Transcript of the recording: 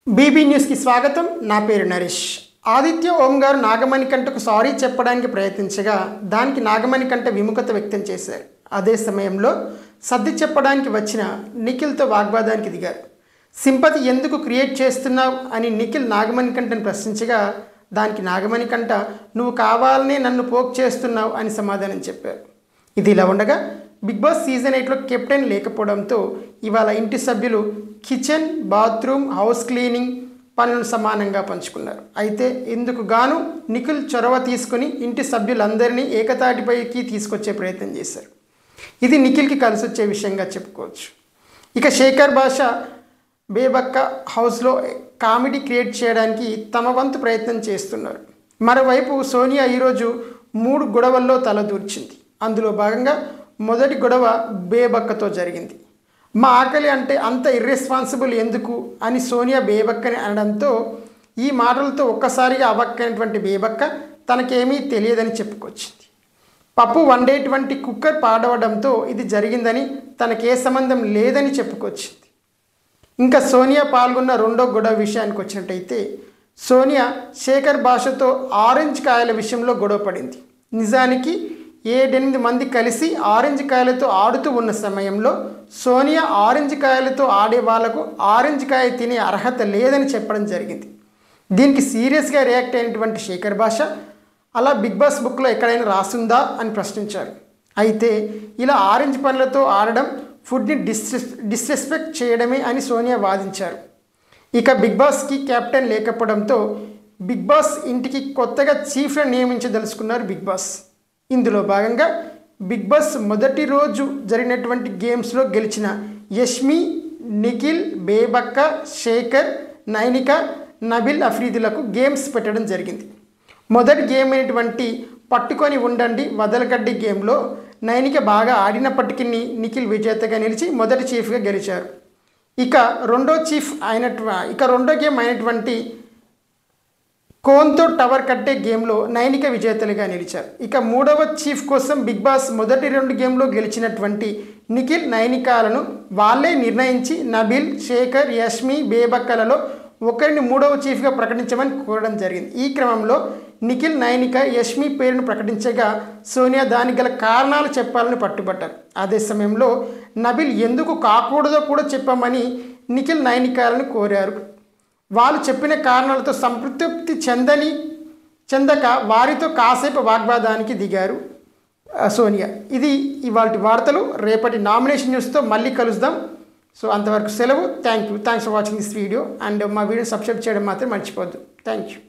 BB న్యూస్కి స్వాగతం నా పేరు నరేష్ ఆదిత్య ఓం గారు నాగమణికంటకు సారీ చెప్పడానికి ప్రయత్నించగా దానికి నాగమణికంట విముఖత వ్యక్తం చేశారు అదే సమయంలో సర్ది చెప్పడానికి వచ్చిన నిఖిల్తో వాగ్వాదానికి దిగారు సింపతి ఎందుకు క్రియేట్ చేస్తున్నావు అని నిఖిల్ నాగమణికంటను ప్రశ్నించగా దానికి నాగమణికంట నువ్వు కావాలనే నన్ను పోక్ చేస్తున్నావు అని సమాధానం చెప్పారు ఇది ఇలా ఉండగా బిగ్ బాస్ సీజన్ ఎయిట్లో కెప్టెన్ లేకపోవడంతో ఇవాళ ఇంటి సభ్యులు కిచెన్ బాత్రూమ్ హౌస్ క్లీనింగ్ పనులను సమానంగా పంచుకున్నారు అయితే ఇందుకు గాను నిఖిల్ చొరవ తీసుకుని ఇంటి సభ్యులందరినీ ఏకతాటిపైకి తీసుకొచ్చే ప్రయత్నం చేశారు ఇది నిఖిల్కి కలిసి వచ్చే విషయంగా చెప్పుకోవచ్చు ఇక శేఖర్ భాష బేబక్క హౌస్లో కామెడీ క్రియేట్ చేయడానికి తమ వంతు ప్రయత్నం చేస్తున్నారు మరోవైపు సోనియా ఈరోజు మూడు గొడవల్లో తలదూర్చింది అందులో భాగంగా మొదటి గొడవ బేబక్కతో జరిగింది మా ఆకలి అంటే అంత ఇర్రెస్పాన్సిబుల్ ఎందుకు అని సోనియా బేబక్కని అనడంతో ఈ మాటలతో ఒక్కసారిగా అవక్కైనటువంటి బేబక్క తనకేమీ తెలియదని చెప్పుకొచ్చింది పప్పు వండేటువంటి కుక్కర్ పాడవడంతో ఇది జరిగిందని తనకే సంబంధం లేదని చెప్పుకొచ్చింది ఇంకా సోనియా పాల్గొన్న రెండో గొడవ విషయానికి వచ్చినట్టయితే సోనియా శేఖర్ భాషతో ఆరెంజ్ కాయల విషయంలో గొడవ పడింది నిజానికి ఏడెనిమిది మంది కలిసి ఆరెంజ్ కాయలతో ఆడుతూ ఉన్న సమయంలో సోనియా ఆరెంజ్ కాయలతో ఆడే వాళ్లకు ఆరెంజ్ కాయ తినే అర్హత లేదని చెప్పడం జరిగింది దీనికి సీరియస్గా రియాక్ట్ అయినటువంటి శేఖర్ భాష అలా బిగ్ బాస్ బుక్లో ఎక్కడైనా రాసుందా అని ప్రశ్నించారు అయితే ఇలా ఆరెంజ్ పండ్లతో ఆడడం ఫుడ్ని డిస్రెస్ డిస్రెస్పెక్ట్ చేయడమే అని సోనియా వాదించారు ఇక బిగ్ బాస్కి కెప్టెన్ లేకపోవడంతో బిగ్ బాస్ ఇంటికి కొత్తగా చీఫ్లను నియమించదలుచుకున్నారు బిగ్ బాస్ ఇందులో భాగంగా బిగ్ బాస్ మొదటి రోజు జరిగినటువంటి గేమ్స్లో గెలిచిన యష్మి నిఖిల్ బేబక్క శేఖర్ నైనిక నబిల్ అఫ్రీదులకు గేమ్స్ పెట్టడం జరిగింది మొదటి గేమ్ అయినటువంటి పట్టుకొని ఉండండి వదలగడ్డి గేమ్లో నైనిక బాగా ఆడినప్పటికీ నిఖిల్ విజేతగా నిలిచి మొదటి చీఫ్గా గెలిచారు ఇక రెండో చీఫ్ అయినటు ఇక రెండో గేమ్ అయినటువంటి కోన్తో టవర్ కట్టే గేమ్లో నైనిక విజేతలుగా నిలిచారు ఇక మూడవ చీఫ్ కోసం బిగ్ బాస్ మొదటి రెండు గేమ్లో గెలిచినటువంటి నిఖిల్ నైనికాలను వాళ్ళే నిర్ణయించి నబిల్ శేఖర్ యష్మి బేబక్కలలో ఒకరిని మూడవ చీఫ్గా ప్రకటించమని కోరడం జరిగింది ఈ క్రమంలో నిఖిల్ నైనిక యష్మి పేరును ప్రకటించగా సోనియా దానికి గల కారణాలు చెప్పాలని పట్టుబట్టారు అదే సమయంలో నబిల్ ఎందుకు కాకూడదో కూడా చెప్పమని నిఖిల్ నైనికాలను కోరారు వాళ్ళు చెప్పిన కారణాలతో సంతృప్తి చెందని చెందక వారితో కాసేపు వాగ్వాదానికి దిగారు ఆ, సోనియా ఇది ఇవాళ వార్తలు రేపటి నామినేషన్ న్యూస్తో మళ్ళీ కలుద్దాం సో అంతవరకు సెలవు thank you thanks for watching this video and మా వీడియో సబ్స్క్రైబ్ చేయడం మాత్రం మర్చిపోవద్దు థ్యాంక్ యూ